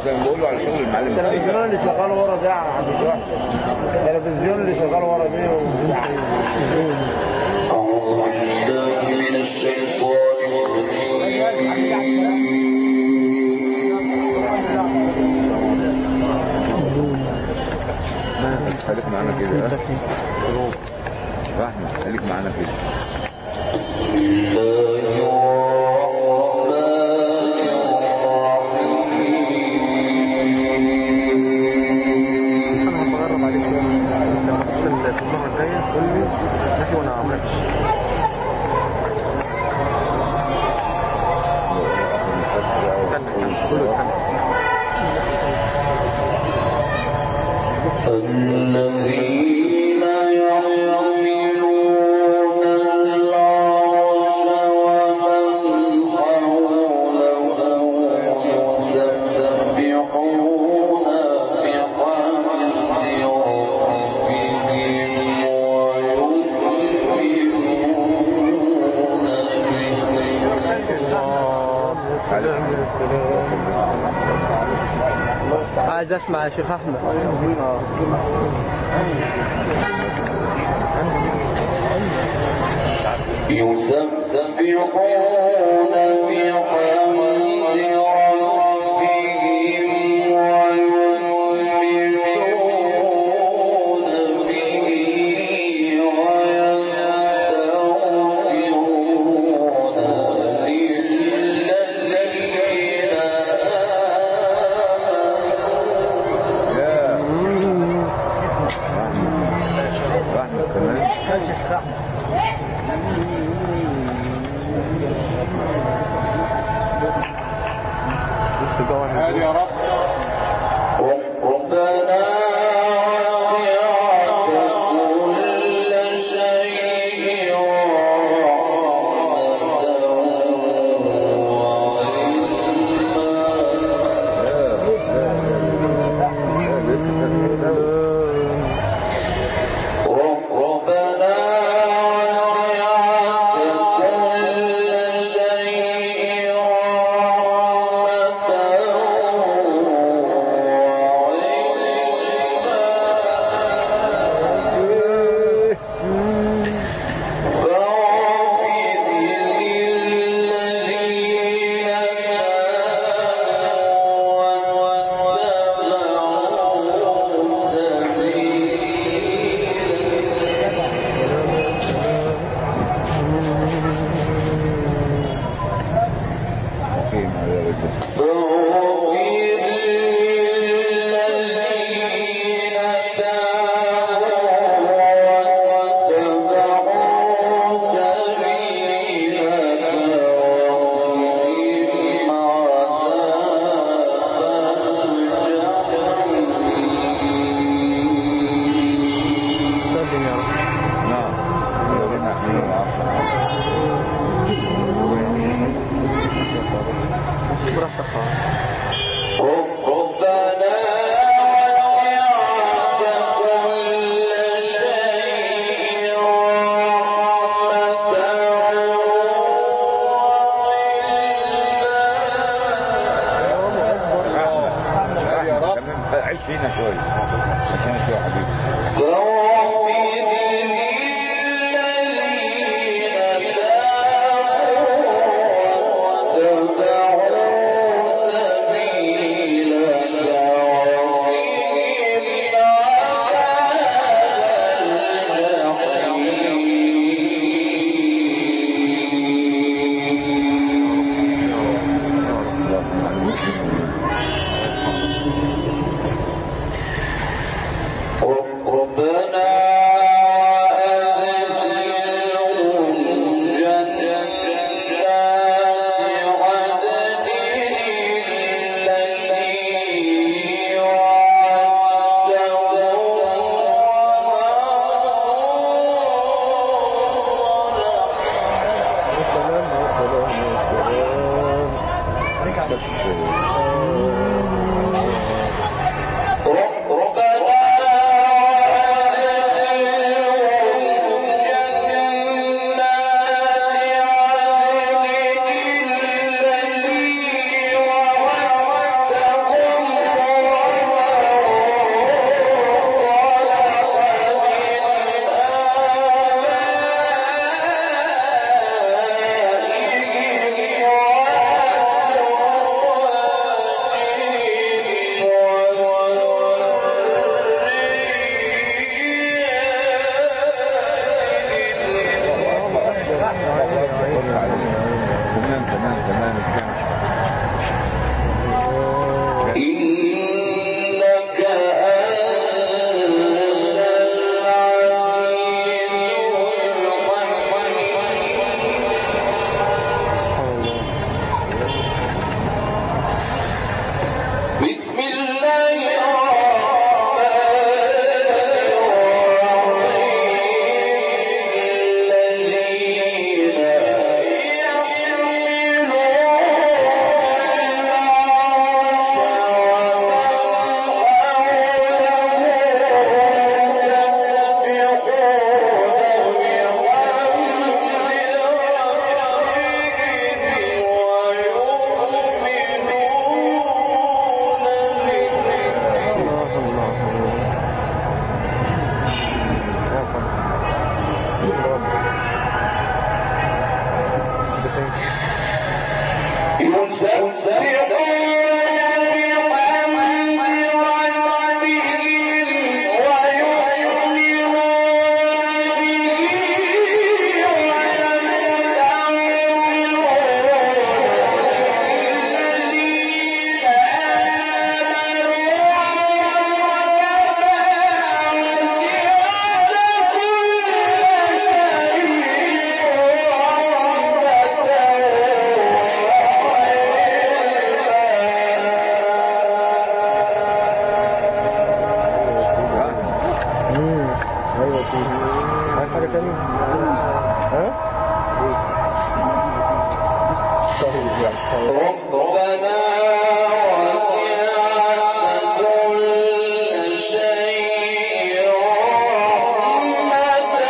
عشان بقول له على شغل المعلم التلفزيون اللي شغال ورا ده يا عبد الواحد التلفزيون اللي شغال ورا ده أعوذ بالله من الشيطان الرجيم خليك معانا كده ها؟ رحمة خليك معانا كده بسم الله الرحمن الرحيم انا هبقرب عليك شويه في المره الجايه قول لي ماشي وانا هعمل لك استنى كله استنى الذين يحملون العرش ومن حوله يسبحون بحمد ربهم ويؤمنون عايز اسمع يا شيخ احمد يسبحون بحمد ربهم ويؤمنون به ويستغفرون للذين آمنوا يا رحمة كمان يا رب ربنا وسعت كل شيء رحمة وعلما يا لسه ربنا وسعت كل شيء رحمة وعلما فاغفر للذين واتبعوا سبيلا فين يا رجل فاغفر للذين تابوا واتبعوا سبيلك وقهم عذاب الجحيم يا رب نعم ربنا يحمينا ويعافينا براحتك خالص. ربنا وسعت كل شيء رحمة يا رب عيش فينا شوية عشان شوية حبيبي فاغفر للذين تابوا واتبعوا سبيلك وقهم اللهم على المسلمين ربنا أدخلهم جنات عدن التي وعدتهم يا سلام يا سلام يا سلام بس تاني ها؟ طيب يعني خلاص. ربنا وسعت كل شيء رحمة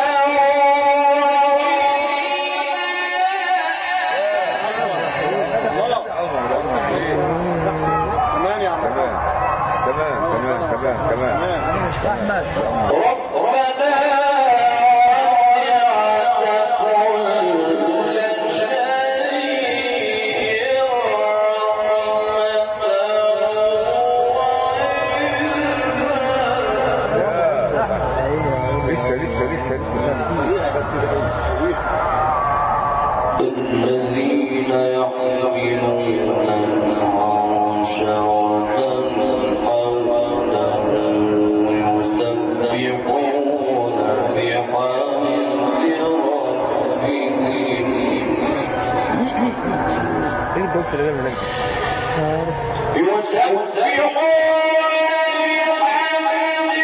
كمان يا عم كمان كمان كمان كمان ربنا وسعت كل شيء لسه لسه لسه لسه الذين يحملون العرش ومن حوله يسبحون بحمد ربهم ايه الدوشه اللي انا يسبحون بحمد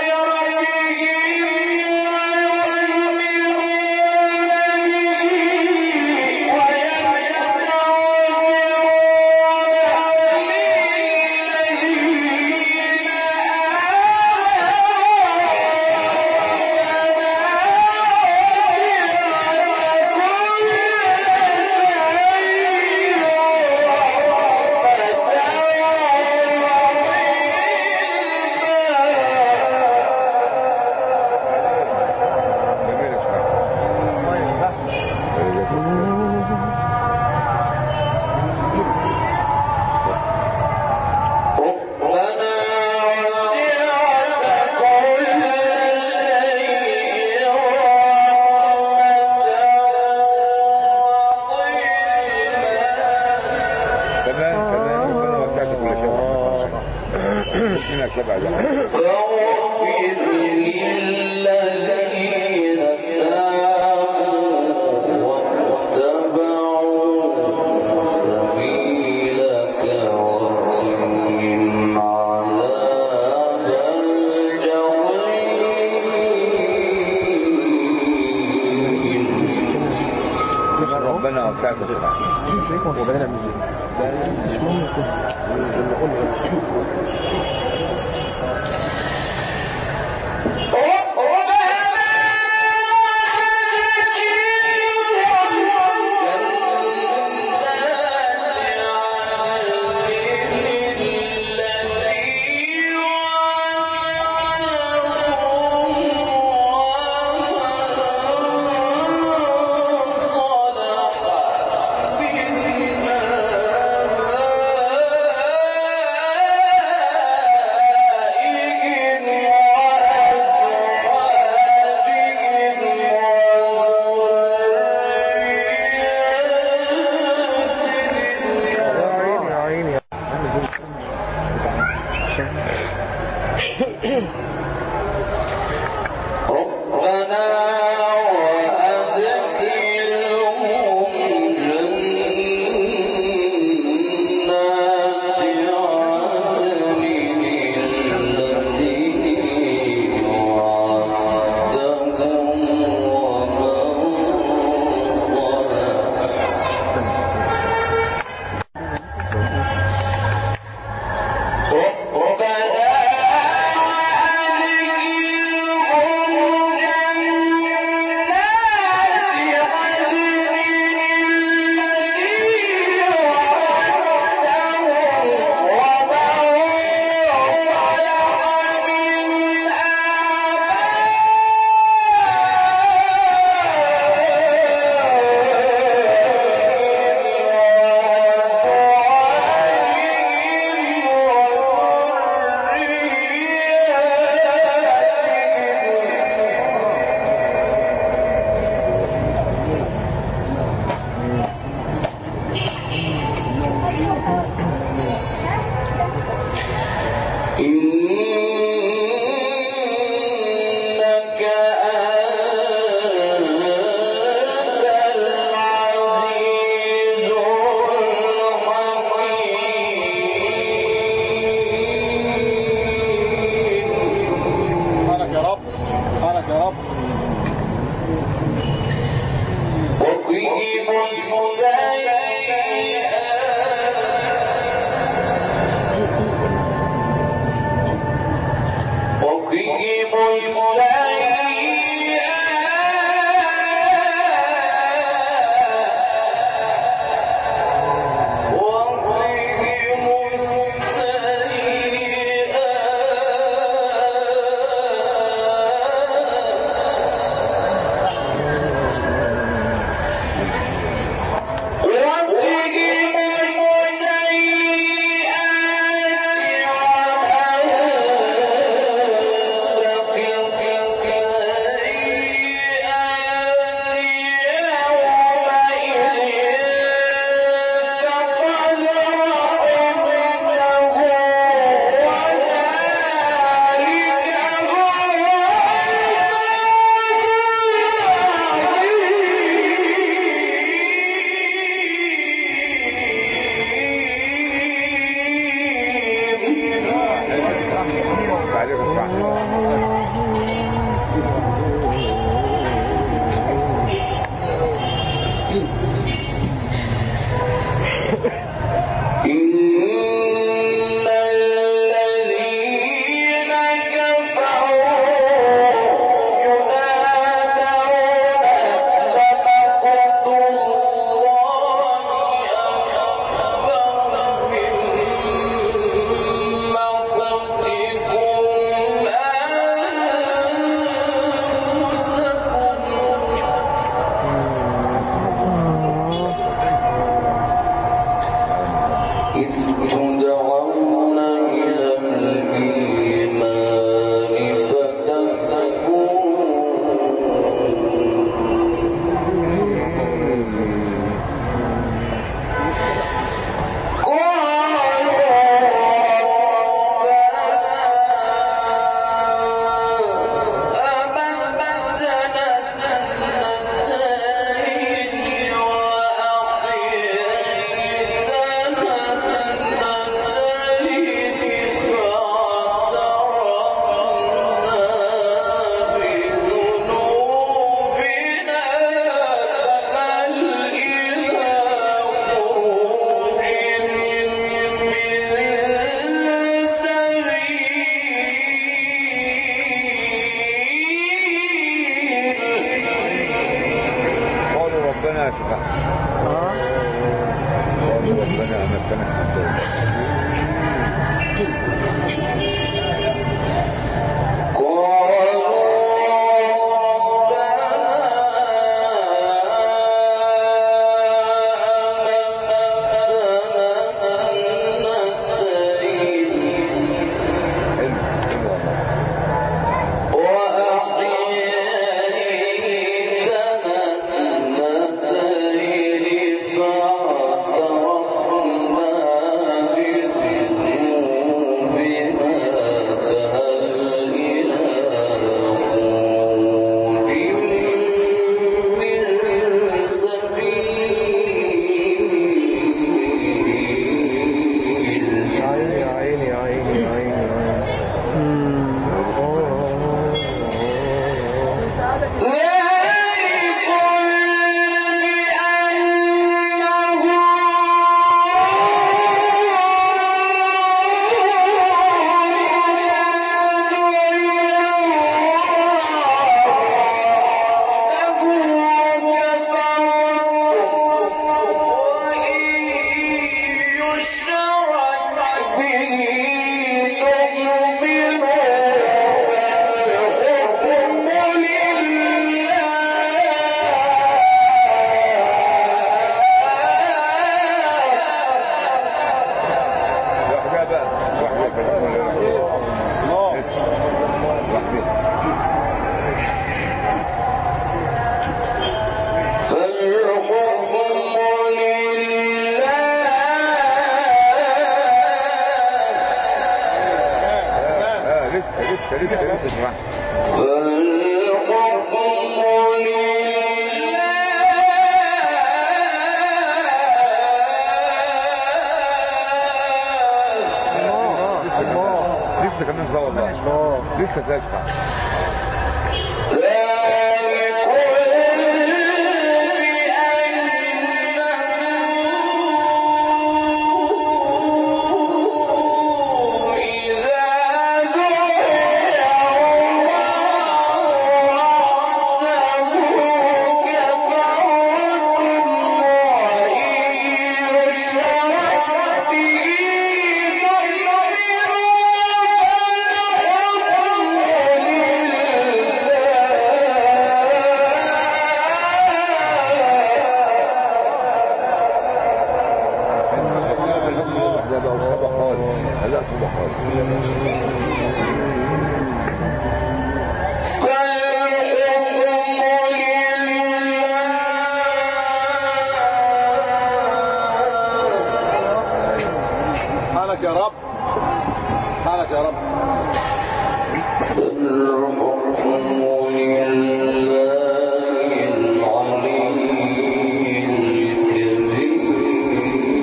جميل يا ربنا وسعت كل شيء رحمة كمان كمان ربنا وسعت كل شيء منك سبع دقائق فاغفر للذين تابوا واتبعوا سبيلك وقهم عذاب الجحيم ربنا وسعت كل شيء ليكم وبدأنا من مش مهم يكون يا عيني يا عيني يا ربنا وأدخلهم جنات عدن التي وعدتهم ومن صلح ربنا عليك اسمعني إن الذين كفروا ينادون لمقت الله أكبر من مقتكم أنفسكم إذ تدعون إلى الإيمان فتكفرون قالوا ربنا اشفع قالوا ربنا امتنا حتى حلو حلو والله يا عيني يا عيني يا عيني يا عيني يا عيني لوحدها بقى لوحدها لوحدها اه لسه لسه لسه لسه اسمع لسه كمان بقى والله لسه تسمع ده بقى صبح خالص لا صبح خالص حالك يا رب حالك يا رب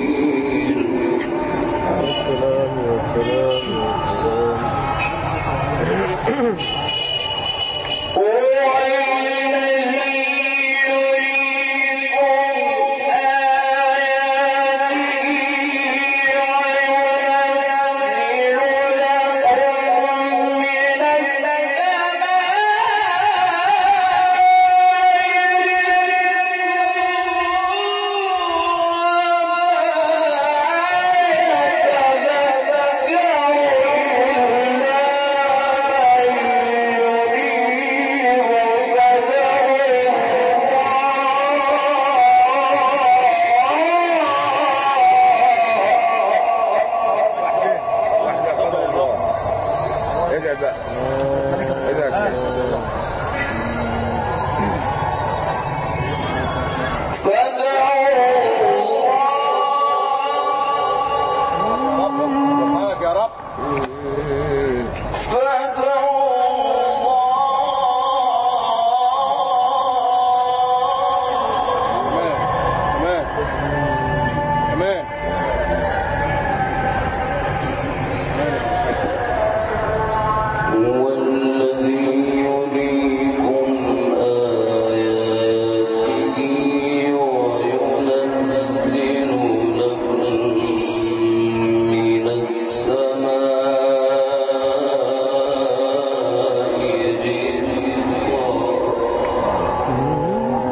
العلي الكبير والسلام والسلام والسلام ادعي بقى ادعي كده. سبحانك يا رب تمام تمام تمام هو الذي يريكم آياته وينزل لكم من السماء رزقا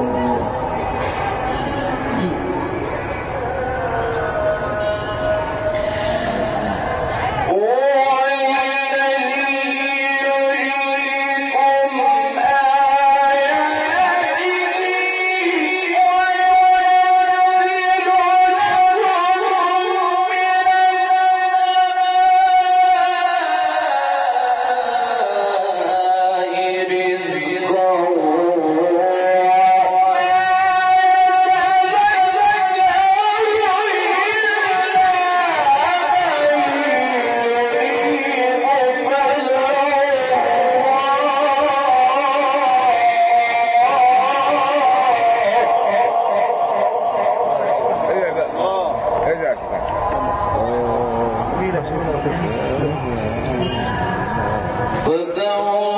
ادعي بقى اه ادعي كده فدعوا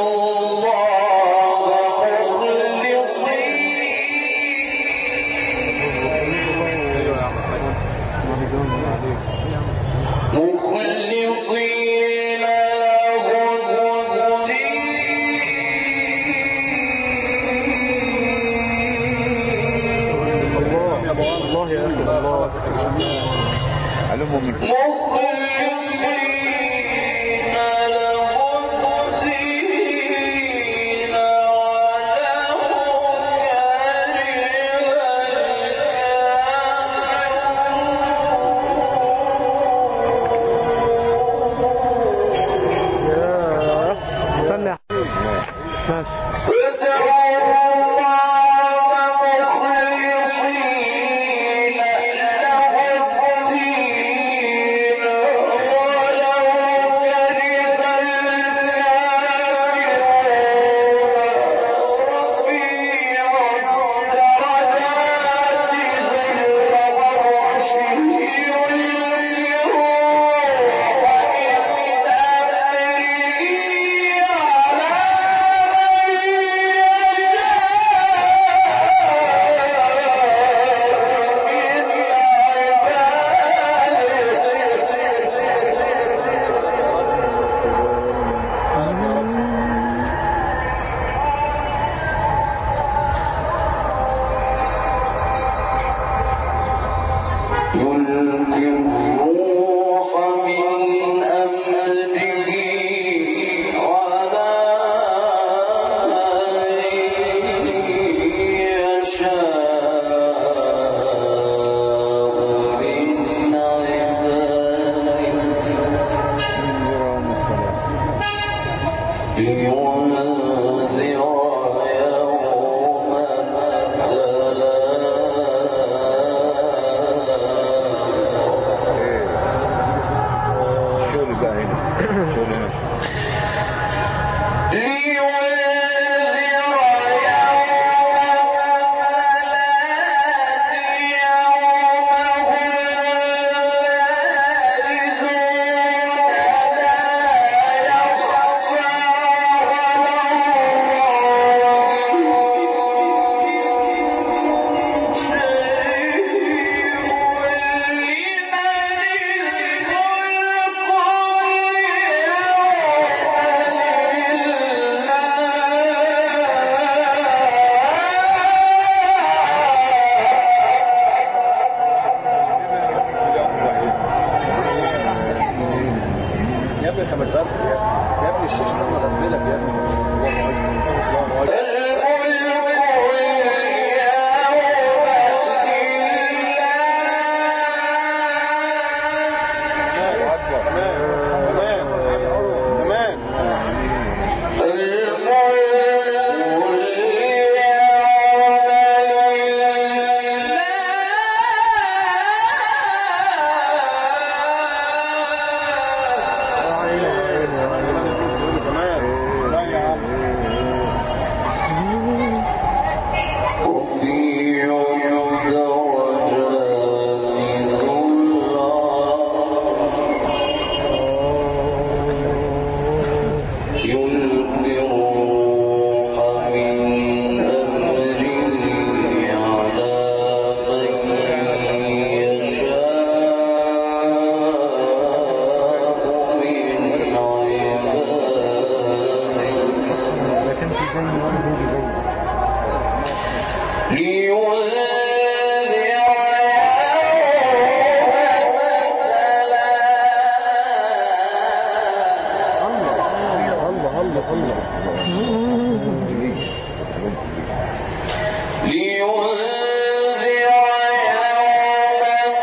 الله مخلصين مخلصين له يا ابو الله يا اخي الله علمهم من مخلصين له الدين استنى ماشي فدعوا الله مخلصين له الدين ولو كره الكافرون رفيع الدرجات ذي العرش يلقيه وإن أدري يلقي الروح من أمره على من يشاء من عباده لينذر يوم التلاق شغل بقى هنا شغل هنا لينذر يوم التلاق يوم هم بارزون لا يخفى على يا ابني انت متغفل يا ابني يا ابني الشيشه ده مغفلك يا ابني الله اكبر الله اكبر الله اكبر تمام تمام تمام الله الله لينذر يوم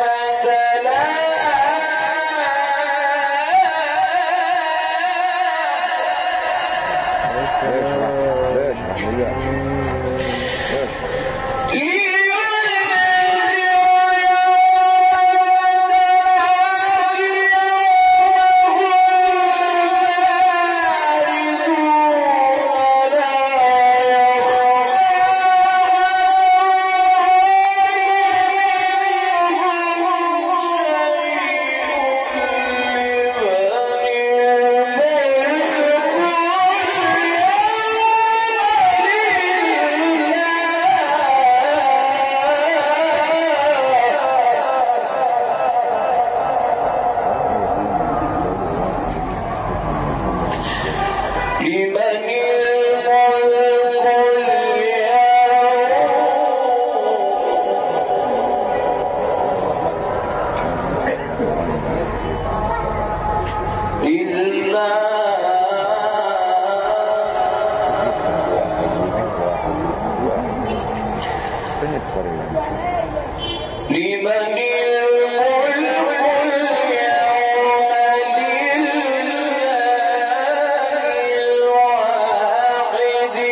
لمن الملك اليوم لله لمن الملك اليوم لله الواحد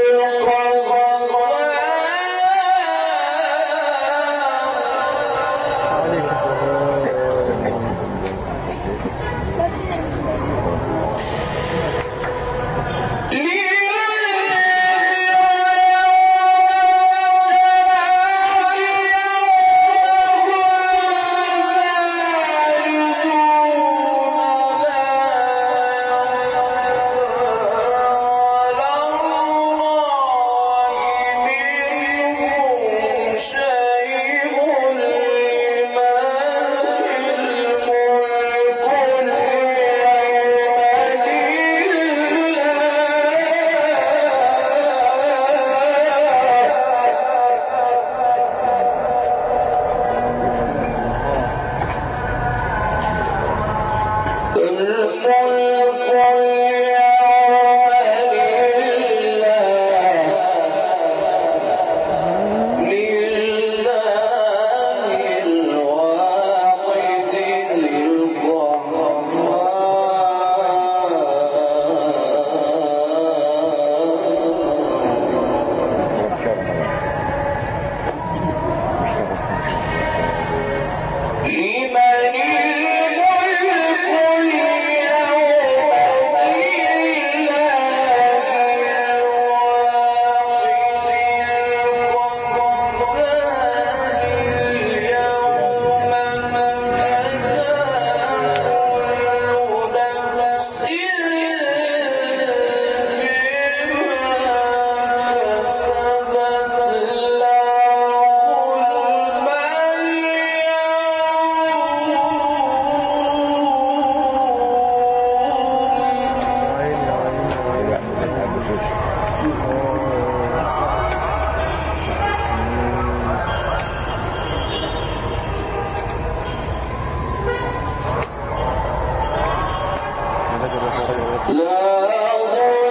الملك اليوم لله لله الواحد القهار لمن الملك اليوم لا